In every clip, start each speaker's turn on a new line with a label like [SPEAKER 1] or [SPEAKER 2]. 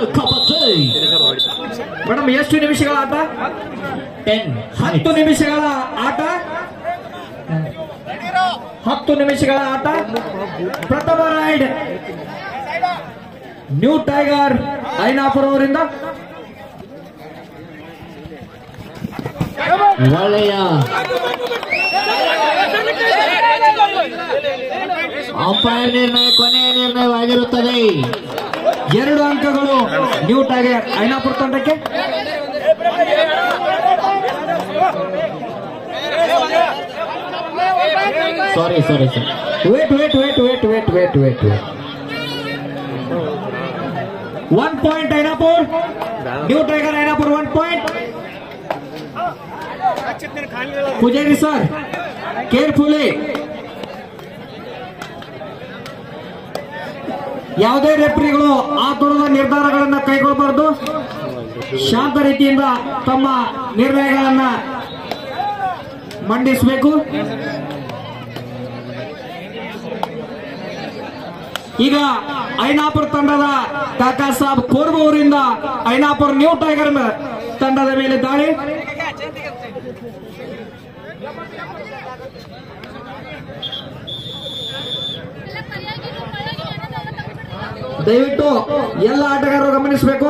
[SPEAKER 1] Kabaddi
[SPEAKER 2] madam ಎಷ್ಟು ನಿಮಿಷಗಳ ಆಟ
[SPEAKER 1] ಟೆನ್
[SPEAKER 2] ಹತ್ತು ನಿಮಿಷಗಳ ಆಟ ಹತ್ತು ನಿಮಿಷಗಳ ಆಟ ಪ್ರಥಮ ರೈಡ್ ನ್ಯೂ ಟೈಗರ್ ಐನಾಪುರ ಅವರಿಂದ
[SPEAKER 1] ಒಳ್ಳೆಯ ಅಂಪೈರ್ ನಿರ್ಣಯ ಕೊನೆಯ ನಿರ್ಣಯವಾಗಿರುತ್ತದೆ
[SPEAKER 2] ಎರಡು ಅಂಕಗಳು ನ್ಯೂ ಟೈಗರ್ ಐನಾಪುರ ತಂಡಕ್ಕೆ
[SPEAKER 1] sorry sorry sir
[SPEAKER 2] wait wait wait wait wait wait wait wait one point Ainapur New Tiger Ainapur one point Pujari sir carefully ಯಾವುದೇ ರೆಫ್ರಿಗಳು ಆ ತರದ ನಿರ್ಧಾರಗಳನ್ನ ಕೈಗೊಳ್ಳಬಾರದು ಶಾಂತ ರೀತಿಯಿಂದ ತಮ್ಮ ನಿರ್ಣಯಗಳನ್ನ ಮಂಡಿಸಬೇಕು ಈಗ ಐನಾಪುರ ತಂಡದ ಕಾಕಾ ಸಾಬ್ ಕೋರ್ಬ ಅವರಿಂದ ಐನಾಪುರ ನ್ಯೂ ಟೈಗರ್ ನ- ತಂಡದ ಮೇಲೆ ದಾಳಿ ದಯವಿಟ್ಟು ಎಲ್ಲ ಆಟಗಾರರು ಗಮನಿಸಬೇಕು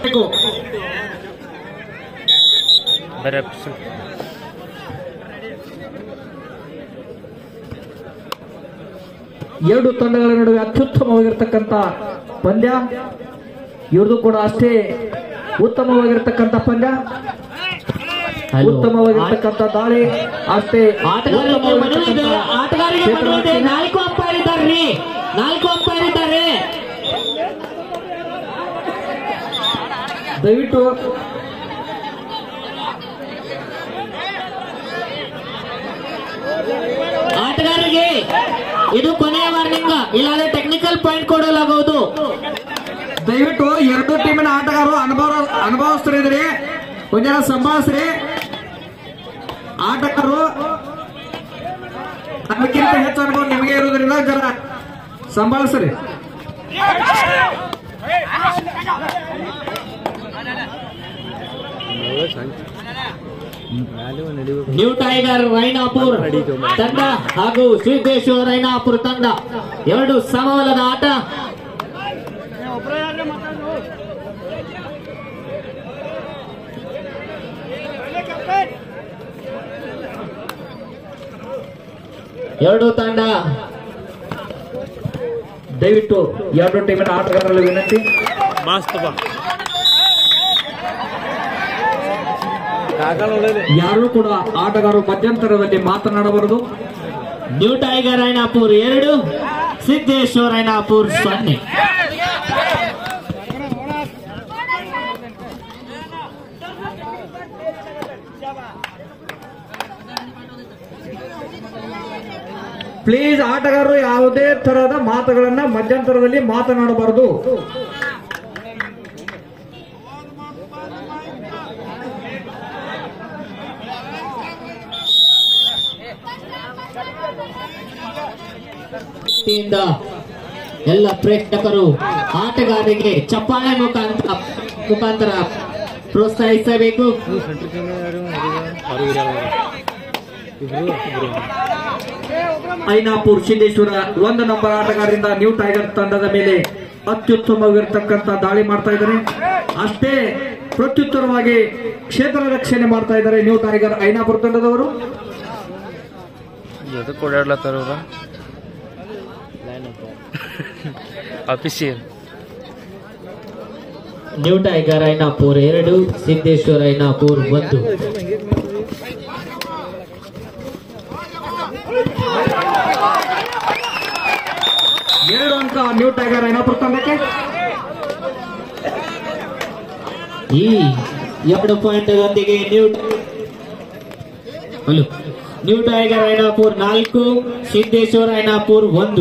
[SPEAKER 2] ಎರಡು ತಂಡಗಳ ನಡುವೆ ಅತ್ಯುತ್ತಮವಾಗಿರ್ತಕ್ಕಂಥ ಪಂದ್ಯ ಇವ್ರದ್ದು ಕೂಡ ಅಷ್ಟೇ ಉತ್ತಮವಾಗಿರ್ತಕ್ಕಂಥ ಪಂದ್ಯ
[SPEAKER 1] ಹಲೋ.
[SPEAKER 2] ಉತ್ತಮವಾಗಿರ್ತಕ್ಕಂಥ ದಾಳಿ ಅಷ್ಟೇ
[SPEAKER 1] ಆಟಗಾರರಿಗೆ ಮನವಿ ಇದೆ ಆಟಗಾರರಿಗೆ ಮನವಿ ಇದೆ
[SPEAKER 2] ಕ್ಷೇತ್ರ
[SPEAKER 1] ನಾಲ್ಕು ಅಂಪೈರ್ ಇದ್ದಾರೆ ನಾಲ್ಕು ಅಂಪೈರ್ ಇದ್ದಾರೆ
[SPEAKER 2] ದಯವಿಟ್ಟು
[SPEAKER 1] ಆಟಗಾರರಿಗೆ ಇದು ಕೊನೆಯ ವಾರ್ನಿಂಗ್ ಇಲ್ಲಾಂದ್ರೆ ಟೆಕ್ನಿಕಲ್ ಪಾಯಿಂಟ್ ಕೊಡಲಾಗುವುದು
[SPEAKER 2] ದಯವಿಟ್ಟು ಎರಡು ಟೀಮಿನ ಆಟಗಾರರು ಅನುಭವ ಅನುಭವಸ್ಥರಿದ್ರಿ ಒಂದ್ ಜನ ಸಂಭಾಳಿಸ್ರಿ ಆಟಗಾರರು ನಮಗಿಂತ ಹೆಚ್ಚು ಅನುಭವ ನಿಮಗೆ ಇರೋದ್ರಿಂದ ಜರ ಸಂಭಾಳಿಸ್ರಿ
[SPEAKER 1] ನ್ಯೂ ಟೈಗರ್ ರೈನಾಪುರ್ ತಂಡ ಹಾಗೂ ಸಿದ್ದೇಶ್ವರ ರೈನಾಪುರ್ ತಂಡ ಎರಡು ಸಮಬಲದ ಆಟ ಎರಡು ತಂಡ
[SPEAKER 2] ದಯವಿಟ್ಟು ಎರಡು ಟೀಮಿನ ಆಟಗಾರರಲ್ಲಿ ವಿನಂತಿ
[SPEAKER 3] मस्त बा काका ನೋಡಿದ್ರೆ
[SPEAKER 2] ಯಾರು ಕೂಡ ಆಟಗಾರರು ಮಧ್ಯಂತರದಲ್ಲಿ ಮಾತನಾಡಬಾರದು
[SPEAKER 1] ನ್ಯೂ ಟೈಗರ್ ರೈನಾಪುರ್ ಎರಡು ಸಿದ್ದೇಶ್ವರ ರೈನಾಪುರ್ ಸೊನ್ನೆ
[SPEAKER 2] ಪ್ಲೀಸ್ ಆಟಗಾರರು ಯಾವುದೇ ತರಹದ ಮಾತುಗಳನ್ನ ಮಧ್ಯಂತರದಲ್ಲಿ ಮಾತನಾಡಬಾರದು
[SPEAKER 1] ವತಿಯಿಂದ ಎಲ್ಲ ಪ್ರೇಕ್ಷಕರು ಆಟಗಾರರಿಗೆ ಚಪ್ಪಾಳೆ ಮುಖಾಂತರ ಮುಖಾಂತರ ಪ್ರೋತ್ಸಾಹಿಸಬೇಕು
[SPEAKER 3] ಸೆಂಟ್ರ್ ಕಿಂಗ್ ಯಾರು ಅವರು ಇರಲ್ಲ ಇಬ್ರು ಇಬ್ರು
[SPEAKER 2] ಐನಾಪುರ್ ಸಿದ್ದೇಶ್ವರ ಒಂದು ನಂಬರ್ ಆಟಗಾರರಿಂದ ನ್ಯೂ ಟೈಗರ್ ತಂಡದ ಮೇಲೆ ಅತ್ಯುತ್ತಮವಾಗಿರ್ತಕ್ಕಂಥ ದಾಳಿ ಮಾಡ್ತಾ ಇದ್ದಾರೆ ಅಷ್ಟೇ ಪ್ರತ್ಯುತ್ತರವಾಗಿ ಕ್ಷೇತ್ರ ರಕ್ಷಣೆ ಮಾಡ್ತಾ ಇದ್ದಾರೆ ನ್ಯೂ ಟೈಗರ್ ಐನಾಪುರ ತಂಡದವರು
[SPEAKER 3] ಎದಕ್ಕೆ ಓಡಾಡ್ಲತ್ತಾರ ಅವ್ರ ಆಫೀಸಿಯಲ್
[SPEAKER 1] ನ್ಯೂ ಟೈಗರ್ ಐನಾಪುರ್ ಎರಡು ಸಿದ್ದೇಶ್ವರ ಐನಾಪುರ್ ಒಂದು
[SPEAKER 2] ಎರಡು ಅಂಕ ನ್ಯೂ ಟೈಗರ್ ಐನಾಪುರ ತಂಡಕ್ಕೆ
[SPEAKER 1] ಈ ಎರಡು ಪಾಯಿಂಟ್ ಒಂದಿಗೆ New hello New Tiger Ainapur ನಾಲ್ಕು ಸಿದ್ದೇಶ್ವರ ಐನಾಪುರ್ ಒಂದು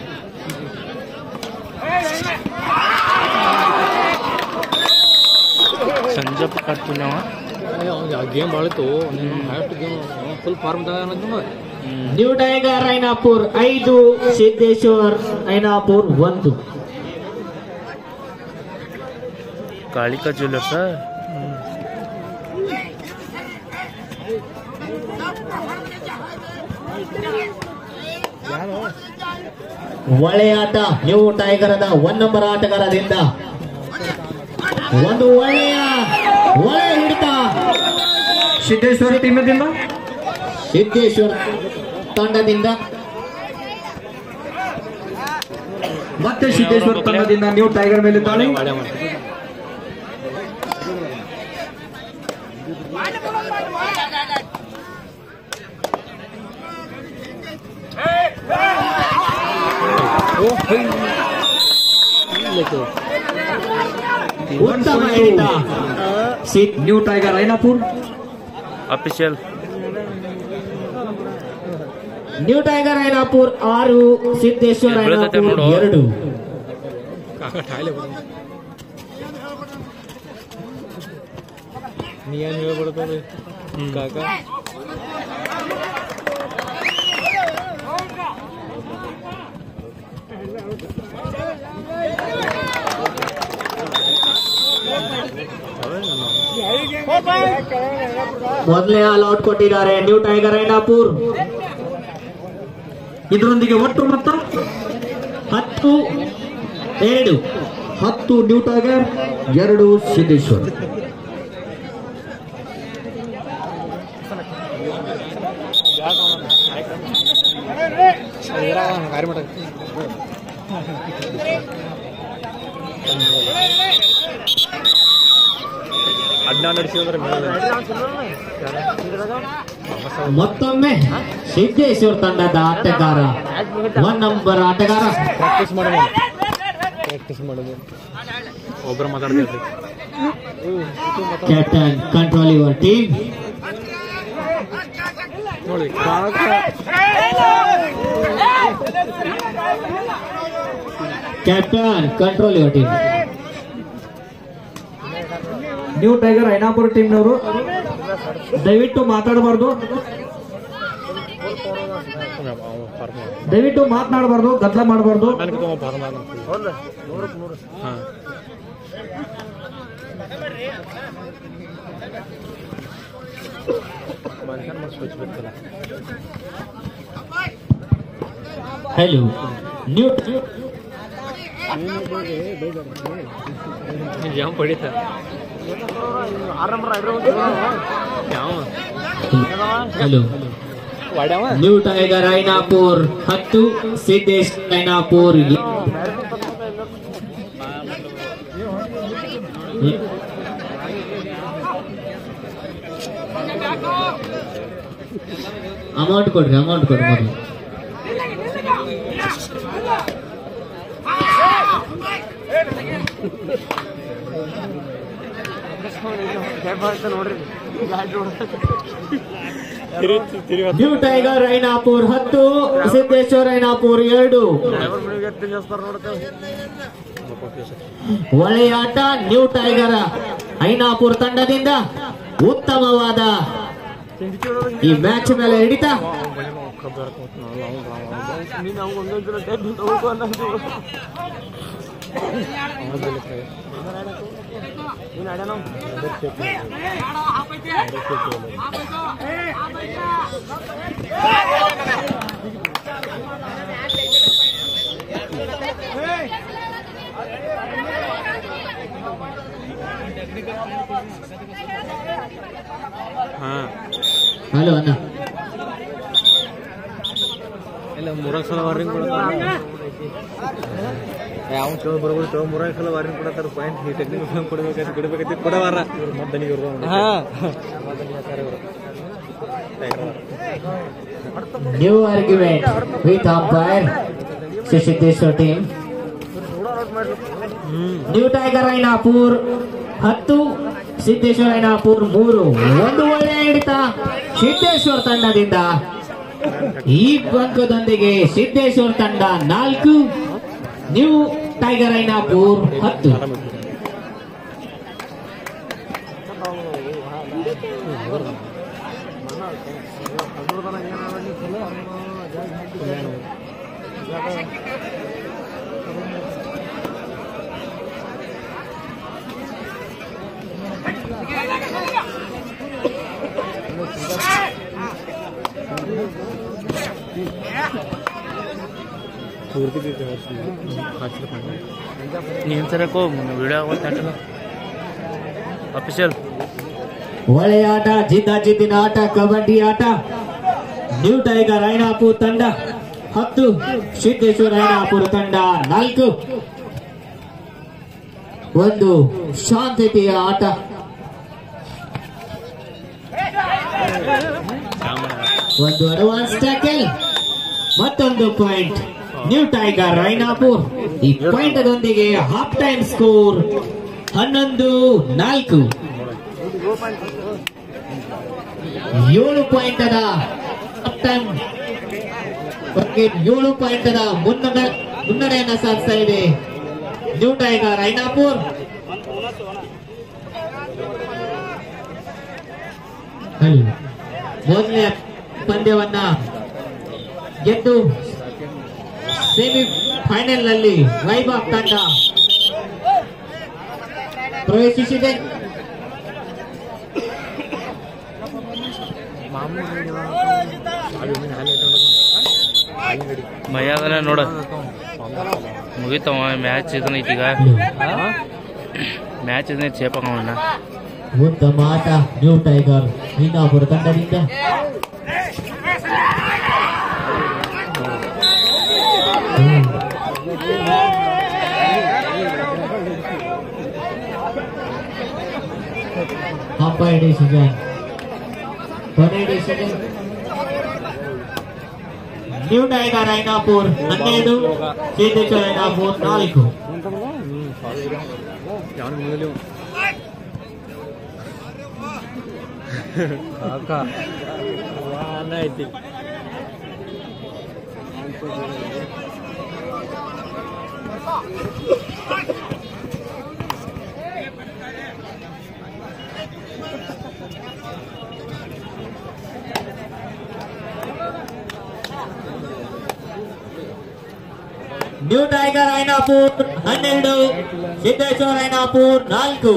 [SPEAKER 3] ಸಂಜಪ್ಪ ಕಟ್ತು ನಾವ ಗೇಮ್ ಭಾಳ ಇತ್ತು ಹ್ಯಾಟ್ ಗೇಮ್ ಫುಲ್ ಫಾರ್ಮ್ ತಗೊಂಡ್
[SPEAKER 1] ನ್ಯೂ ಟೈಗರ್ ಐನಾಪುರ್ ಐದು ಸಿದ್ದೇಶ್ವರ್ ಐನಾಪುರ್ ಒಂದು
[SPEAKER 3] ಕಾಳಿಕಾ ಜ್ಯುವೆಲ್ಲರ್ಸ್
[SPEAKER 1] ಒಳ್ಳೆಯ ಆಟ ನ್ಯೂ ಟೈಗರದ ಒನ್ ನಂಬರ್ ಆಟಗಾರದಿಂದ ಒಂದು ಒಳ್ಳೆಯ ಒಳ್ಳೆಯ ಹಿಡಿತ
[SPEAKER 2] ಸಿದ್ದೇಶ್ವರ ಟೀಮದಿಂದ
[SPEAKER 1] ಸಿದ್ದೇಶ್ವರ ತಂಡದಿಂದ
[SPEAKER 2] ಮತ್ತೆ ಸಿದ್ದೇಶ್ವರ ತಂಡದಿಂದ ನ್ಯೂ ಟೈಗರ್ ಮೇಲೆ ದಾಳಿ
[SPEAKER 3] ಮಾಡೇ ಮಾಡ್ತೀವಿ
[SPEAKER 1] ಉತ್ತಮ ಹಿಡಿತ ಸಿದ್-
[SPEAKER 2] New Tiger Ainapur
[SPEAKER 3] official
[SPEAKER 1] New Tiger Ainapur ಆರು ಸಿದ್ದೇಶ್ವರ
[SPEAKER 3] ಬೀಳ್ತೈತೆ
[SPEAKER 1] ಐನಾಪುರ್
[SPEAKER 3] ನೋಡು.
[SPEAKER 1] ಎರಡು
[SPEAKER 3] ನೀ ಏನು ಹೇಳ್ಬಿಡ್ತಾರೆ ಕಾಕ
[SPEAKER 1] ಮೊದಲನೇ ಆಲ್ ಔಟ್ ಕೊಟ್ಟಿದ್ದಾರೆ ನ್ಯೂ ಟೈಗರ್ ಐನಾಪುರ್
[SPEAKER 2] ಇದರೊಂದಿಗೆ ಒಟ್ಟು ಮೊತ್ತ
[SPEAKER 1] ಹತ್ತು ಎರಡು
[SPEAKER 2] ಹತ್ತು ನ್ಯೂ ಟೈಗರ್ ಎರಡು ಸಿದ್ದೇಶ್ವರ್
[SPEAKER 3] ಗಾರಿ ಮಠ ಅಡ್ಡ ನಡೆಸಿದ್ರೆ
[SPEAKER 1] ಮತ್ತೊಮ್ಮೆ ಸಿದ್ದೇಶ್ವರ ತಂಡದ ಆಟಗಾರ ಒನ್ ನಂಬರ್ ಆಟಗಾರ
[SPEAKER 3] ಪ್ರಾಕ್ಟೀಸ್ ಮಾಡೋದು ಪ್ರಾಕ್ಟೀಸ್ ಮಾಡೋದು ಒಬ್ಬರು ಮಾತಾಡ್ತಿರ್ತೀವಿ
[SPEAKER 1] ಕ್ಯಾಪ್ಟನ್ ಕಂಟ್ರೋಲ್ ಯುವರ್ ಟೀಮ್
[SPEAKER 3] ನೋಡಿ
[SPEAKER 1] captain control your team
[SPEAKER 2] New Tiger Ainapura ಟೀಮ್ನವರು ದಯವಿಟ್ಟು ಮಾತಾಡಬಾರ್ದು ದಯವಿಟ್ಟು ಮಾತನಾಡಬಾರ್ದು ಗದ್ದಲ ಮಾಡಬಾರ್ದು
[SPEAKER 3] ನನಗೆ ತುಂಬ ಭಾರ ಹಾಂ ಮನುಷ್ಯನ ಮನಸ್ಸು ಹಚ್ಬೇಕಲ್ಲ
[SPEAKER 1] ಹಲೋ ನ್ಯೂ
[SPEAKER 3] ಯಾವ ಪಡಿತ ಯಾವ
[SPEAKER 1] ಹಲೋ
[SPEAKER 3] ವಾಡ್ಯಾವ
[SPEAKER 1] ನ್ಯೂ ಟೈಗರ್ ಐನಾಪುರ್ ಹತ್ತು ಸಿದ್ದೇಶ್ ಐನಾಪುರ್ ಅಮೌಂಟ್ ಕೊಡ್ರಿ ಅಮೌಂಟ್ ಕೊಡ್ರಿ ಮೊದಲು ನ್ಯೂ ಟೈಗರ್ ಐನಾಪುರ್ ಹತ್ತು ಸಿದ್ದೇಶ್ವರ ಐನಾಪುರ್ ಎರಡು ಒಳ್ಳೆಯ ಆಟ ನ್ಯೂ ಟೈಗರ್ ಐನಾಪುರ್ ತಂಡದಿಂದ ಉತ್ತಮವಾದ ಈ ಮ್ಯಾಚ್ ಮೇಲೆ ಹಿಡಿತ
[SPEAKER 3] ಹಾಂ
[SPEAKER 1] ಹಲೋ ಅಣ್ಣ
[SPEAKER 3] ಇಲ್ಲ ಮೂರಕ್ಕೆ ಸಲ ವಾರ್ನಿಂಗ್ ಕೊಡ್ತಾರೆ ಯಾವ ಕೇಳಿ ಬರ್ಬೋದು ಕೇಳಿ ಮೂರಕ್ಕೆ ಸಲ ವಾರ್ನಿಂಗ್ ಕೊಡತ್ತಾರ ಪಾಯಿಂಟ್ ಈ ಟೆಕ್ನಿಕ್ ಕೊಡ್ಬೇಕಾಯ್ತು ಕೊಡ್ಬೇಕಾಯ್ತು ಕೊಡವಾರ ಇವ್ರು ಮದ್ದನಿಗೆ ಇವ್ರು
[SPEAKER 1] new argument with umpire Siddeshwara team New Tiger Ainapur ಹತ್ತು ಸಿದ್ದೇಶ್ವರ ಐನಾಪುರ್ ಮೂರು ಒಂದು ಒಳ್ಳೆಯ ಹಿಡಿತ ಸಿದ್ದೇಶ್ವರ ತಂಡದಿಂದ ಈ ಅಂಕದೊಂದಿಗೆ ಸಿದ್ದೇಶ್ವರ ತಂಡ ನಾಲ್ಕು ನ್ಯೂ ಟೈಗರ್ ಐನಾಪುರ್ ಹತ್ತು
[SPEAKER 3] ನೀನು ಸರಕು ವಿಡಿಯೋ ಆಗುತ್ತೆ ಅಫಿಷಿಯಲ್
[SPEAKER 1] ಒಳ್ಳೆಯ ಆಟ ಜಿದ್ದಾಜಿದ್ದಿನ ಆಟ ಕಬಡ್ಡಿ ಆಟ ನ್ಯೂ ಟೈಗರ್ ಐನಾಪುರ್ ತಂಡ ಹತ್ತು ಸಿದ್ದೇಶ್ವರ ಐನಾಪುರ ತಂಡ ನಾಲ್ಕು ಒಂದು ಶಾಂತತೆಯ ಆಟ ಒಂದು ಅಡ್ವಾನ್ಸ್ ಟ್ಯಾಕಲ್ ಮತ್ತೊಂದು ಪಾಯಿಂಟ್ ನ್ಯೂ ಟೈಗರ್ ರೈನಾಪುರ್ ಈ ಪಾಯಿಂಟ್ ದೊಂದಿಗೆ ಹಾಫ್ ಟೈಮ್ ಸ್ಕೋರ್ ಹನ್ನೊಂದು ನಾಲ್ಕು ಏಳು ಪಾಯಿಂಟ್ ಅದ ಹಾಫ್ ಟೈಮ್ ಏಳು ಪಾಯಿಂಟ್ ಅದ ಮುನ್ನಡೆ ಮುನ್ನಡೆಯನ್ನ ಸಾಧಿಸ್ತಾ ಇದೆ ನ್ಯೂ ಟೈಗರ್ ಐನಾಪುರ್ ಅಲ್ಲಿ ಮೊದಲನೇ ಪಂದ್ಯವನ್ನ ಗೆದ್ದು ಸೆಮಿ ಫೈನಲ್ ನಲ್ಲಿ ವೈಭವ್ ತಂಡ ಪ್ರವೇಶಿಸಿದೆ
[SPEAKER 3] ಭಯ ಅದನ್ನ ನೋಡ ಮುಗಿತವ ಮ್ಯಾಚ್ ಇದನ್ನ ಈಗ ಮ್ಯಾಚ್ ಇದನ್ನ ಚೇಪ್ ಹಾಕೋಣ
[SPEAKER 1] ಉತ್ತಮ ಆಟ ನ್ಯೂ ಟೈಗರ್ ಇನ್ನೊಬ್ಬರು ತಂಡದಿಂದ ಹ್ಮ್. ಅಂಪೈರ್ ಡಿಸಿಷನ್ ಕೊನೆ ಡಿಸಿಷನ್ ನ್ಯೂ ಟೈಗರ್ ಐನಾಪುರ್ ಹನ್ನೆರಡು ಸಿದ್ದೇಶ್ವರ ಐನಾಪುರ್ ನಾಲ್ಕು ನ್ಯೂ ಟೈಗರ್ ಐನಾಪುರ್ ಹನ್ನೆರಡು ಸಿದ್ದೇಶ್ವರ ಐನಾಪುರ್ ನಾಲ್ಕು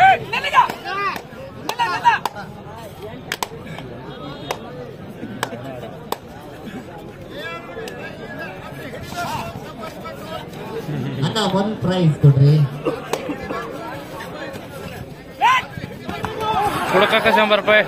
[SPEAKER 1] ಅಣ್ಣ ಒಂದ್ ಪ್ರೈಸ್ ಕೊಡ್ರಿ
[SPEAKER 3] ಕೊಡಕಾಕ ಶಂಬರ್ ರೂಪಾಯಿ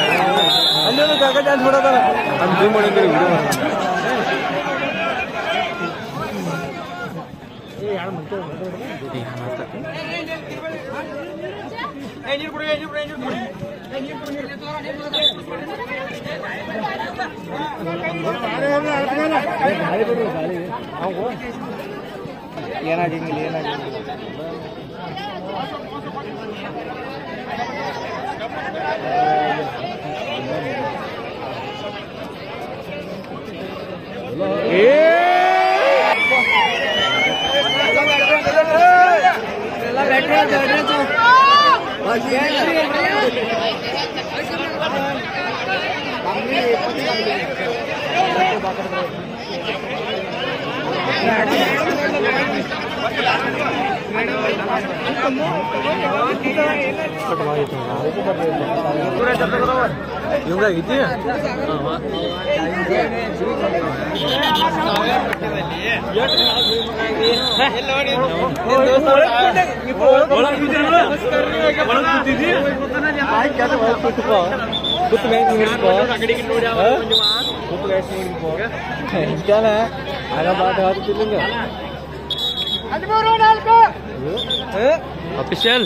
[SPEAKER 3] ಅಫಿಷಿಯಲ್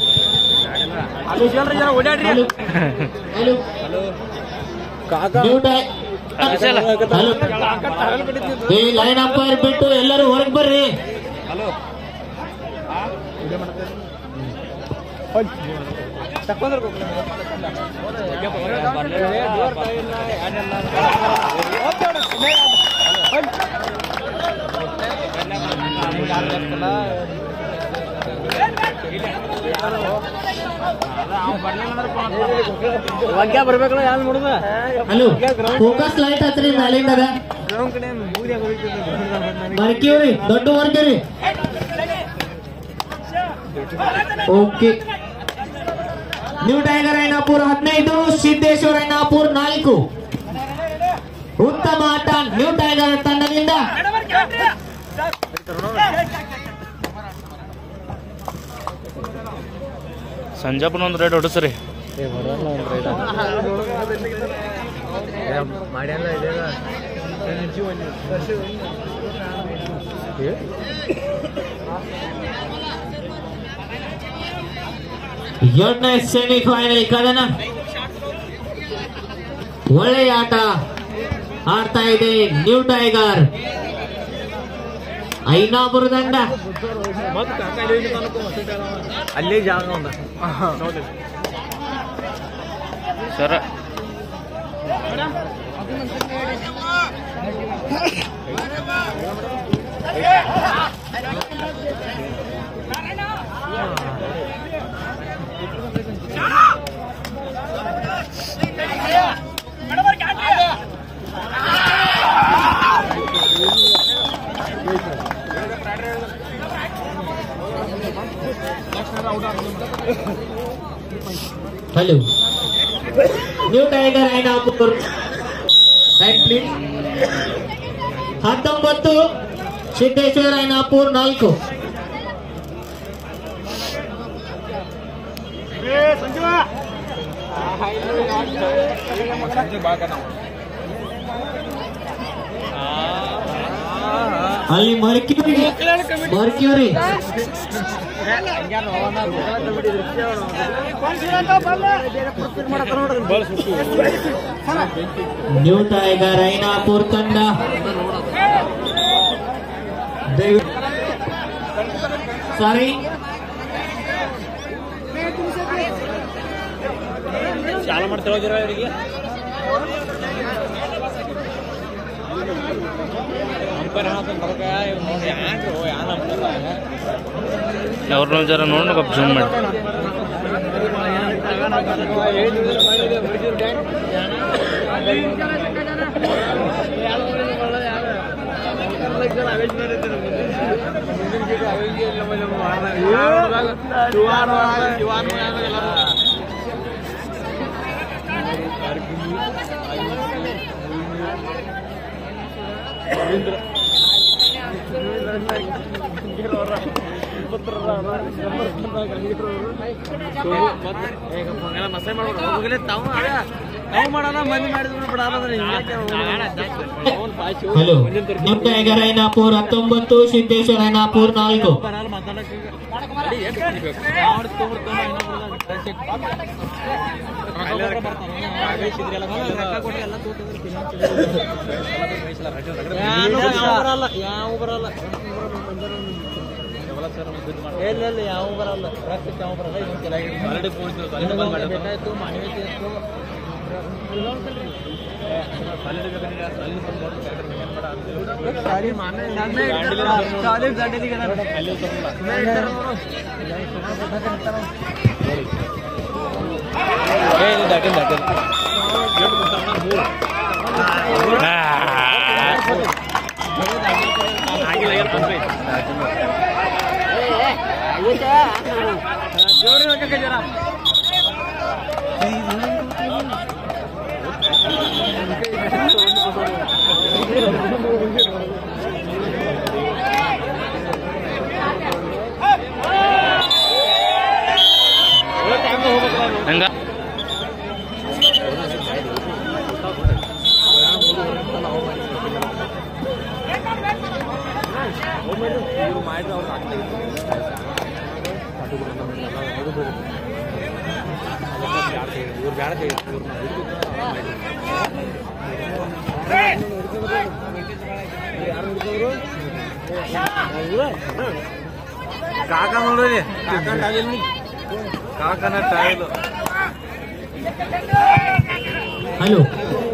[SPEAKER 1] ಹಲೋ ಹಲೋ ನ್ಯೂ ಟೈ
[SPEAKER 3] ಅಫಿಷಿಯಲ್
[SPEAKER 1] ಹಲೋ ಈ ಲೈನ್ ಅಂಪೈರ್ ಬಿಟ್ಟು ಎಲ್ಲರೂ ಹೊರಗೆ ಬರ್ರಿ ಹಲೋ ಫೋಕಸ್ ಲೈಟ್ ಹಚ್ರಿ ಮ್ಯಾಲಿಂದಾಗ ಬರ್ಕೀವ್ರಿ ದೊಡ್ಡ ವರ್ಗರಿ ಓಕೆ ನ್ಯೂ ಟೈಗರ್ ಐನಾಪುರ್ ಹದಿನೈದು ಸಿದ್ದೇಶ್ವರ ಐನಾಪುರ್ ನಾಲ್ಕು ಉತ್ತಮ ಆಟ ನ್ಯೂ ಟೈಗರ್ ತಂಡದಿಂದ
[SPEAKER 3] ಸಂಜಾಪನ ಒಂದು ರೇಟ್ ಹೊಡಸ್ರಿ
[SPEAKER 1] ಎರಡನೇ ಸೆಮಿಫೈನಲ್ ಕದನ ಒಳ್ಳೆಯ ಆಟ ಆಡ್ತಾ ಇದೆ ನ್ಯೂ ಟೈಗರ್ ಐನಾಪುರ ದಂಡ
[SPEAKER 3] ಅಲ್ಲಿ ಜಾಗ ಒಂದ ಸರ
[SPEAKER 1] hello New Tiger Ainapur right please ಹತ್ತೊಂಬತ್ತು ಸಿದ್ದೇಶ್ವರ ಐನಾಪುರ್ ನಾಲ್ಕು ಅಲ್ಲಿ Mercury Mercury New Tiger Ainapur ತಂಡ ದಯವಿಟ್ಟು ಸಾರಿ
[SPEAKER 3] ಚಾಲು ಮಾಡ್ತಾ ಹೋಗಿರ ಅವರಿಗೆ ಅವ್ರನ್ನ ಜರ ನೋಡ್ನು ಕಪ್ ಜೂಮ್ ಮಾಡಿ
[SPEAKER 1] ಹಲೋ ನ್ಯೂ ಟೈಗರ್ ಐನಾಪುರ್ ಹತ್ತೊಂಬತ್ತು ಸಿದ್ದೇಶ್ವರ ಐನಾಪುರ್ ನಾಲ್ಕು
[SPEAKER 3] ಬರಲ್ಲ ಯಾವ ಬರಲ್ಲ ಇಲ್ಲ ಇಲ್ಲ ಯಾವ ಬರಲ್ಲ ರಕ್ತಕ್ಕೆ ಯಾವ ಬರಲ್ಲ ಇದೊಂದು ಕೆಳಗೆ ಬೇಕಾಯ್ತು ಮಾನವೀಯತೆ ಇತ್ತು ದಾಟಿನ ದಾಟಿನ ಹಂಗ ಕಾಕ ನೋಡ್ರಿ ಕಾಕ ಟಾಗಿಲ್ ಕಾಕನ ಟಾಗಿಲ್
[SPEAKER 1] ಹಲೋ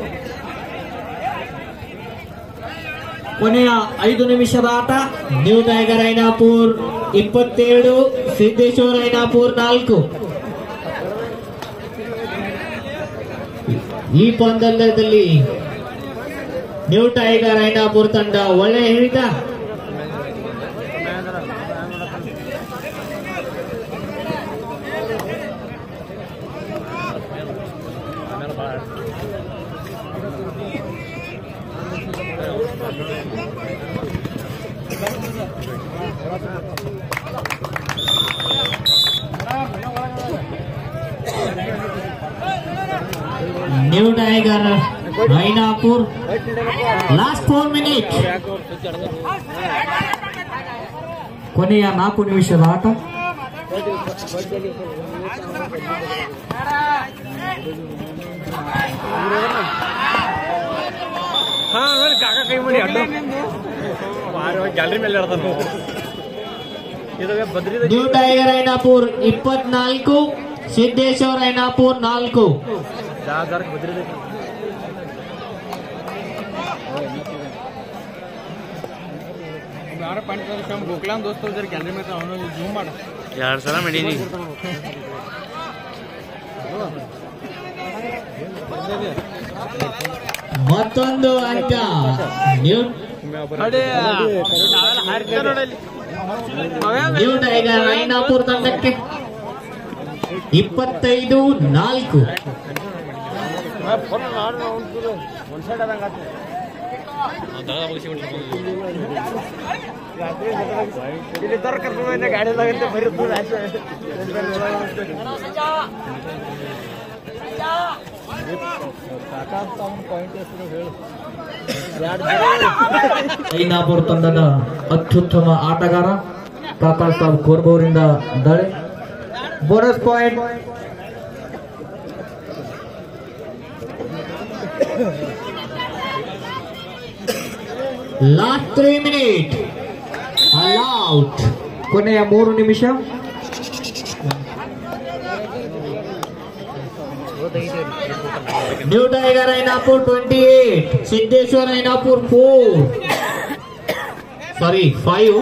[SPEAKER 2] ಕೊನೆಯ ಐದು ನಿಮಿಷದ ಆಟ
[SPEAKER 1] ನ್ಯೂ ಟೈಗರ್ ಐನಾಪುರ್ ಇಪ್ಪತ್ತೇಳು ಸಿದ್ದೇಶ್ವರ ಐನಾಪುರ್ ನಾಲ್ಕು ಈ ಪಂದ್ಯದಲ್ಲಿ ನ್ಯೂ ಟೈಗರ್ ಐನಾಪುರ್ ತಂಡ ಒಳ್ಳೆ ಹಿಡಿತ New Tiger Ainapur last four minute
[SPEAKER 2] ಕೊನೆಯ ನಾಲ್ಕು ನಿಮಿಷದ ಆಟ
[SPEAKER 3] ಹಾ ಕಾಕ ಕೈ ಮಾಡಿ ಅಡ್ಡ ಗ್ಯಾಲರಿ ಮೇಲೆ ಇಡ್ತಾನ ಇದಾಗ ಬದ್ರಿದ
[SPEAKER 1] ನ್ಯೂ ಟೈಗರ್ ಐನಾಪುರ್ ಇಪ್ಪತ್ನಾಲ್ಕು ಸಿದ್ದೇಶ್ವರ್ ಐನಾಪುರ್ ನಾಲ್ಕು
[SPEAKER 3] ಜಾದಾರ್ಕ್ ಬದ್ರಿದ ಯಾರ ಪಾಯಿಂಟ್ ಗೋಕುಲಾನ್ ದೋಸ್ತ ಜರ ಗ್ಯಾಲರಿ ಮೇಲೆ ಅವನು ಜೂಮ್ ಮಾಡ
[SPEAKER 4] ಎರಡು ಸಲ ಮಾಡೀನಿ
[SPEAKER 1] ಮತ್ತೊಂದು ಅಂಕ ನ್ಯೂ ನ್ಯೂ ಟೈಗರ್ ಐನಾಪುರ್ ತಂಡಕ್ಕೆ ಇಪ್ಪತ್ತೈದು ನಾಲ್ಕು
[SPEAKER 3] ಇಲ್ಲಿ ತರ ಕರ್ಕೊಂಡು ಗಾಡಿದಾಗಂತೆ ಬರೀ
[SPEAKER 2] ಐನಾಪುರ್ ತಂಡದ ಅತ್ಯುತ್ತಮ ಆಟಗಾರ ಕಾಕಾ ಸಾಬ್ ಕೋರ್ಬೌರಿಂದ ದಾಳಿ bonus point
[SPEAKER 1] last three minute all out
[SPEAKER 2] ಕೊನೆಯ ಮೂರು ನಿಮಿಷ
[SPEAKER 1] New Tiger Ainapur twenty eight Siddeshwar Ainapur four sorry five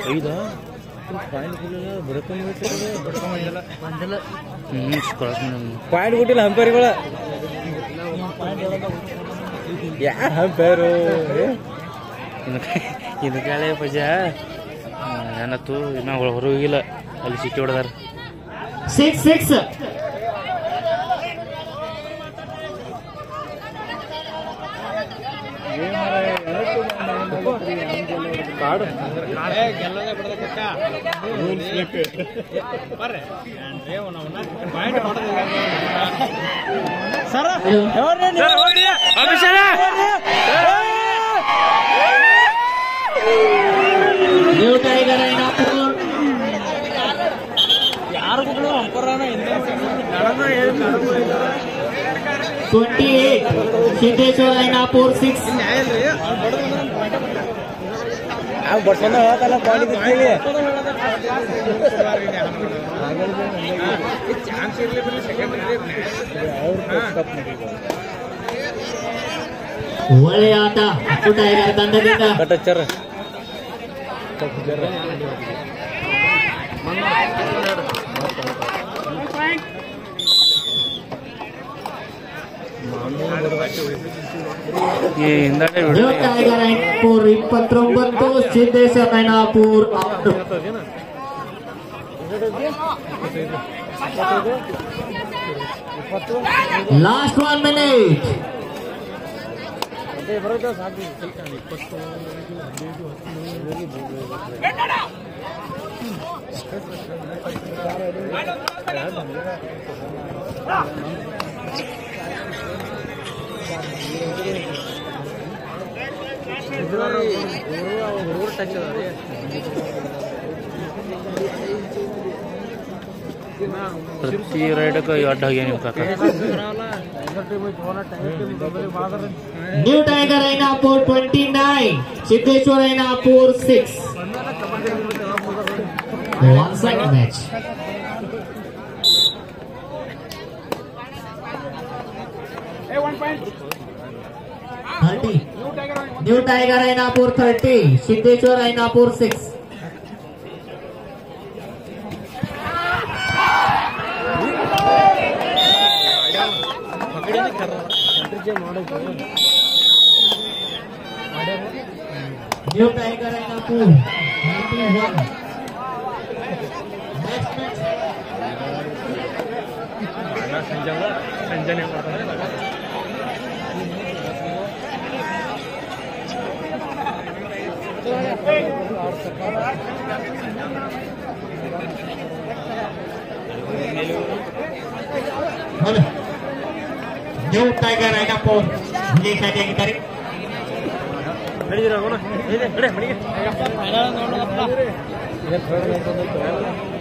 [SPEAKER 4] ಹ್ಞೂ ಕ್ರಾಸ್ ಮಾಡಿ
[SPEAKER 3] ಪಾಯಿಂಟ್ ಕೊಟ್ಟಿಲ್ಲ ಹಂಪೇರ್ಗಳ ಯಾರ ಹಂಪೇರು
[SPEAKER 4] ಇದು ಕೇಳೆ ಪಜ ಏನತ್ತು ಇನ್ನ ಹೊರಗೆ ಹೋಗಿಲ್ಲ ಅಲ್ಲಿ ಸಿಕ್ಕಿ ಹೊಡೆದಾರ
[SPEAKER 1] ಸಿಕ್ಸ್ ಸಿಕ್ಸ್
[SPEAKER 3] ಕಾಡು ಸರ
[SPEAKER 1] ನ್ಯೂ ಟೈಗರ್ ಐನಾಪುರ್
[SPEAKER 3] ಯಾರು ಮಕ್ಕಳು ಅಂಪರಾನ
[SPEAKER 1] twenty eight Siddeshwar Ainapur six
[SPEAKER 3] ಬಡ್ಸಂದ ಹೇಳ್ತಾನ ಪಾಯಿಂಟ್ ಬಿಡ್ತೀವಿ
[SPEAKER 1] ಒಳ್ಳೆಯ ಆಟ ನ್ಯೂ ಟೈಗರ್ ತಂಡದಿಂದ
[SPEAKER 3] ಕಟ್ಟಚ್ಚರ
[SPEAKER 4] ಈ ಹಿಂದಾಡೆ
[SPEAKER 1] ನ್ಯೂ ಟೈಗರ್ ಐನಾಪುರ್ ಇಪ್ಪತ್ತೊಂಬತ್ತು ಸಿದ್ದೇಶ್ವರ್ ಐನಾಪುರ್ ಆರು ಲಾಸ್ಟ್ ಒನ್ ಮಿನಿಟ್
[SPEAKER 4] ಪ್ರತಿ ರೈಡಕ್ಕೆ ಅಡ್ಡ ಹೋಗ್ಯ ನೀವು ಕಾಕ
[SPEAKER 1] New Tiger Ainapur twenty nine Siddeshwar Ainapur six one side match thirty New Tiger Ainapur thirty Siddeshwar Ainapur six New Tiger Ainapur 91 next match
[SPEAKER 3] ಸಂಜನೆ ಮಾಡ್ತಾನೆ
[SPEAKER 1] ನ್ಯೂ ಟೈಗರ್ ಐನಪ್ಪ ವಿಜಯಶಾಲಿಯಾಗಿದ್ದಾರೆ
[SPEAKER 3] ಫೈನಲ್ ನೋಡಪ್ಪ